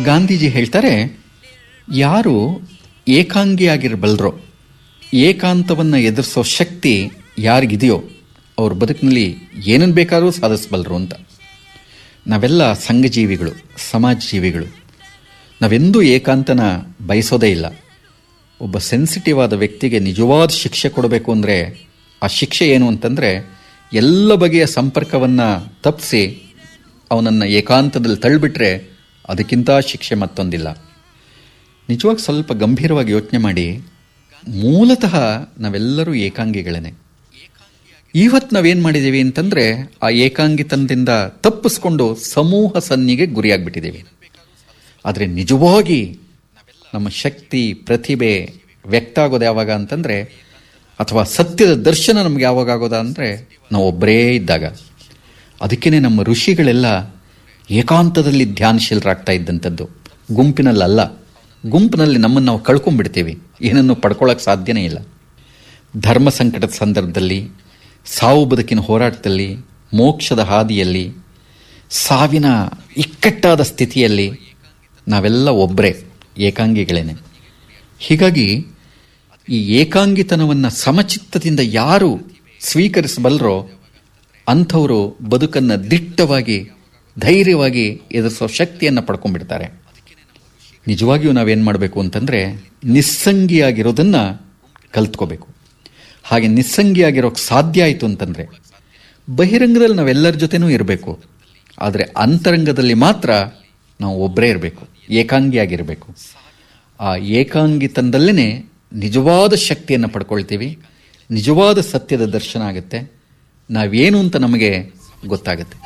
ಗಾಂಧೀಜಿ ಹೇಳ್ತಾರೆ ಯಾರು ಏಕಾಂಗಿಯಾಗಿರಬಲ್ಲರೋ ಏಕಾಂತವನ್ನು ಎದುರಿಸೋ ಶಕ್ತಿ ಯಾರಿಗಿದೆಯೋ ಅವ್ರ ಬದುಕಿನಲ್ಲಿ ಏನನ್ನು ಬೇಕಾದರೂ ಸಾಧಿಸಬಲ್ಲರು ಅಂತ ನಾವೆಲ್ಲ ಸಂಘಜೀವಿಗಳು ಸಮಾಜ ಜೀವಿಗಳು ನಾವೆಂದೂ ಏಕಾಂತನ ಬಯಸೋದೇ ಇಲ್ಲ ಒಬ್ಬ ಸೆನ್ಸಿಟಿವ್ ಆದ ವ್ಯಕ್ತಿಗೆ ನಿಜವಾದ ಶಿಕ್ಷೆ ಕೊಡಬೇಕು ಅಂದರೆ ಆ ಶಿಕ್ಷೆ ಏನು ಅಂತಂದರೆ ಎಲ್ಲ ಬಗೆಯ ಸಂಪರ್ಕವನ್ನು ತಪ್ಪಿಸಿ ಅವನನ್ನು ಏಕಾಂತದಲ್ಲಿ ತಳ್ಳಿಬಿಟ್ರೆ ಅದಕ್ಕಿಂತ ಶಿಕ್ಷೆ ಮತ್ತೊಂದಿಲ್ಲ ನಿಜವಾಗಿ ಸ್ವಲ್ಪ ಗಂಭೀರವಾಗಿ ಯೋಚನೆ ಮಾಡಿ ಮೂಲತಃ ನಾವೆಲ್ಲರೂ ಏಕಾಂಗಿಗಳೇ ಇವತ್ತು ನಾವೇನು ಮಾಡಿದ್ದೀವಿ ಅಂತಂದರೆ ಆ ಏಕಾಂಗಿತನದಿಂದ ತಪ್ಪಿಸ್ಕೊಂಡು ಸಮೂಹ ಸನ್ನಿಗೆ ಗುರಿಯಾಗ್ಬಿಟ್ಟಿದ್ದೀವಿ ಆದರೆ ನಿಜವಾಗಿ ನಮ್ಮ ಶಕ್ತಿ ಪ್ರತಿಭೆ ವ್ಯಕ್ತ ಆಗೋದು ಯಾವಾಗ ಅಂತಂದರೆ ಅಥವಾ ಸತ್ಯದ ದರ್ಶನ ನಮ್ಗೆ ಯಾವಾಗ ಆಗೋದ ಅಂದರೆ ನಾವು ಒಬ್ಬರೇ ಇದ್ದಾಗ ಅದಕ್ಕೇ ನಮ್ಮ ಋಷಿಗಳೆಲ್ಲ ಏಕಾಂತದಲ್ಲಿ ಧ್ಯಾನಶೀಲರಾಗ್ತಾ ಇದ್ದಂಥದ್ದು ಗುಂಪಿನಲ್ಲಲ್ಲ ಗುಂಪಿನಲ್ಲಿ ನಮ್ಮನ್ನು ನಾವು ಕಳ್ಕೊಂಡ್ಬಿಡ್ತೀವಿ ಏನನ್ನು ಪಡ್ಕೊಳ್ಳೋಕೆ ಸಾಧ್ಯನೇ ಇಲ್ಲ ಧರ್ಮ ಸಂಕಟದ ಸಂದರ್ಭದಲ್ಲಿ ಸಾವು ಬದುಕಿನ ಹೋರಾಟದಲ್ಲಿ ಮೋಕ್ಷದ ಹಾದಿಯಲ್ಲಿ ಸಾವಿನ ಇಕ್ಕಟ್ಟಾದ ಸ್ಥಿತಿಯಲ್ಲಿ ನಾವೆಲ್ಲ ಒಬ್ಬರೇ ಏಕಾಂಗಿಗಳೇನೆ ಹೀಗಾಗಿ ಈ ಏಕಾಂಗಿತನವನ್ನು ಸಮಚಿತ್ತದಿಂದ ಯಾರು ಸ್ವೀಕರಿಸಬಲ್ಲರೋ ಅಂಥವರು ಬದುಕನ್ನು ದಿಟ್ಟವಾಗಿ ಧೈರ್ಯವಾಗಿ ಎದುರಿಸೋ ಶಕ್ತಿಯನ್ನು ಪಡ್ಕೊಂಡ್ಬಿಡ್ತಾರೆ ನಿಜವಾಗಿಯೂ ನಾವೇನು ಮಾಡಬೇಕು ಅಂತಂದರೆ ನಿಸ್ಸಂಗಿಯಾಗಿರೋದನ್ನು ಕಲ್ತ್ಕೋಬೇಕು ಹಾಗೆ ನಿಸ್ಸಂಗಿಯಾಗಿರೋಕ್ಕೆ ಸಾಧ್ಯ ಆಯಿತು ಅಂತಂದರೆ ಬಹಿರಂಗದಲ್ಲಿ ನಾವೆಲ್ಲರ ಜೊತೆನೂ ಇರಬೇಕು ಆದರೆ ಅಂತರಂಗದಲ್ಲಿ ಮಾತ್ರ ನಾವು ಒಬ್ಬರೇ ಇರಬೇಕು ಏಕಾಂಗಿಯಾಗಿರಬೇಕು ಆ ಏಕಾಂಗಿತನದಲ್ಲೇ ನಿಜವಾದ ಶಕ್ತಿಯನ್ನು ಪಡ್ಕೊಳ್ತೀವಿ ನಿಜವಾದ ಸತ್ಯದ ದರ್ಶನ ಆಗುತ್ತೆ ನಾವೇನು ಅಂತ ನಮಗೆ ಗೊತ್ತಾಗುತ್ತೆ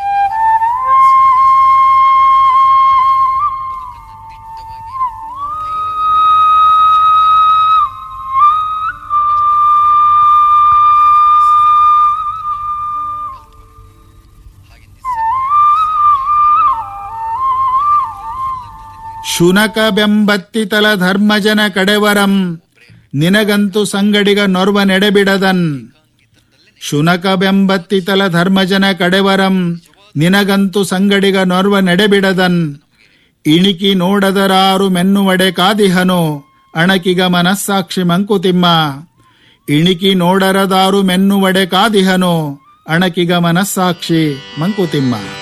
ಶುನಕ ಬೆಂಬತ್ತಿತಲ ಧರ್ಮಜನ ಕಡೆವರಂ ನಿನಗಂತು ಸಂಗಡಿಗ ನೊರ್ವ ನೆಡೆಬಿಡದನ್ ಶುನಕ ಬೆಂಬತ್ತಿತಲ ಧರ್ಮಜನ ಕಡೆವರಂ ನಿನಗಂತು ಸಂಗಡಿಗ ನೊರ್ವ ನೆಡೆಬಿಡದನ್ ಇಣಿಕಿ ನೋಡದರಾರು ಮೆನ್ನುವಡೆ ಕಾದಿಹನು ಅಣಕಿಗ ಮನಸ್ಸಾಕ್ಷಿ ಮಂಕುತಿಮ್ಮ ಇಣಿಕಿ ನೋಡರದಾರು ಮೆನ್ನುವಡೆ ಕಾದಿಹನು ಅಣಕಿಗ ಮನಸ್ಸಾಕ್ಷಿ ಮಂಕುತಿಮ್ಮ